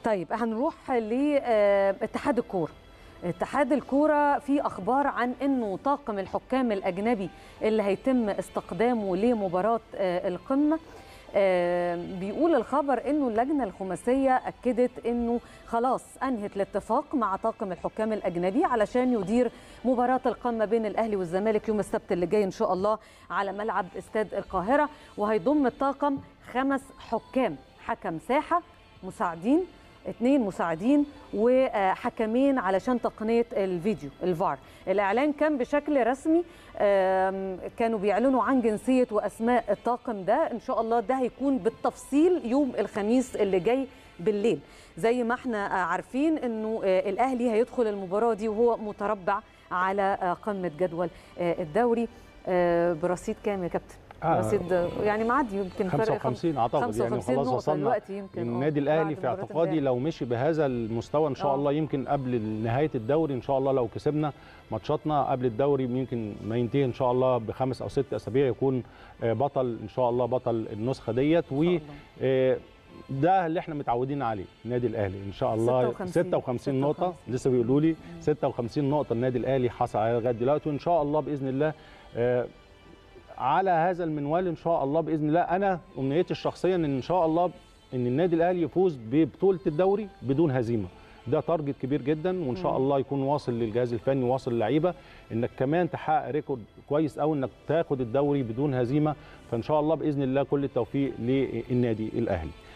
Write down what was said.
طيب هنروح لاتحاد الكوره اتحاد الكوره في اخبار عن انه طاقم الحكام الاجنبي اللي هيتم استخدامه لمباراه آه، القمه آه، بيقول الخبر انه اللجنه الخماسيه اكدت انه خلاص انهت الاتفاق مع طاقم الحكام الاجنبي علشان يدير مباراه القمه بين الاهلي والزمالك يوم السبت اللي جاي ان شاء الله على ملعب استاد القاهره وهيضم الطاقم خمس حكام حكم ساحه مساعدين اثنين مساعدين وحكمين علشان تقنيه الفيديو الفار الاعلان كان بشكل رسمي آم، كانوا بيعلنوا عن جنسيه واسماء الطاقم ده ان شاء الله ده هيكون بالتفصيل يوم الخميس اللي جاي بالليل زي ما احنا عارفين انه آه، الاهلي هيدخل المباراه دي وهو متربع على آه، قمه جدول آه، الدوري آه، برصيد كام يا كابتن آه. رصيد آه، يعني معدي يمكن فرق خم- 55 اعتقد يعني 55 خلاص نقطة وصلنا دلوقتي يمكن آه، النادي الاهلي بعد في مباراة اعتقادي امبارح. لو مشي بهذا المستوى ان شاء آه. الله يمكن قبل نهايه الدوري ان شاء الله لو كسبنا ماتشاتنا قبل الدوري يمكن ما ينتهي ان شاء الله بخمس او ست اسابيع يكون آه، بطل ان شاء الله بطل النسخه ديت و الله. آه، ده اللي احنا متعودين عليه النادي الاهلي ان شاء الله 56 56 نقطه لسه بيقولوا لي 56 نقطه النادي الاهلي حصل عليها لغايه دلوقتي وان شاء الله باذن الله آه، على هذا المنوال ان شاء الله باذن الله انا امنيتي الشخصيه ان ان شاء الله ان النادي الاهلي يفوز ببطوله الدوري بدون هزيمه ده تارجت كبير جدا وان شاء مم. الله يكون واصل للجهاز الفني واصل للعيبه انك كمان تحقق ريكورد كويس قوي انك تاخد الدوري بدون هزيمه فان شاء الله باذن الله كل التوفيق للنادي الاهلي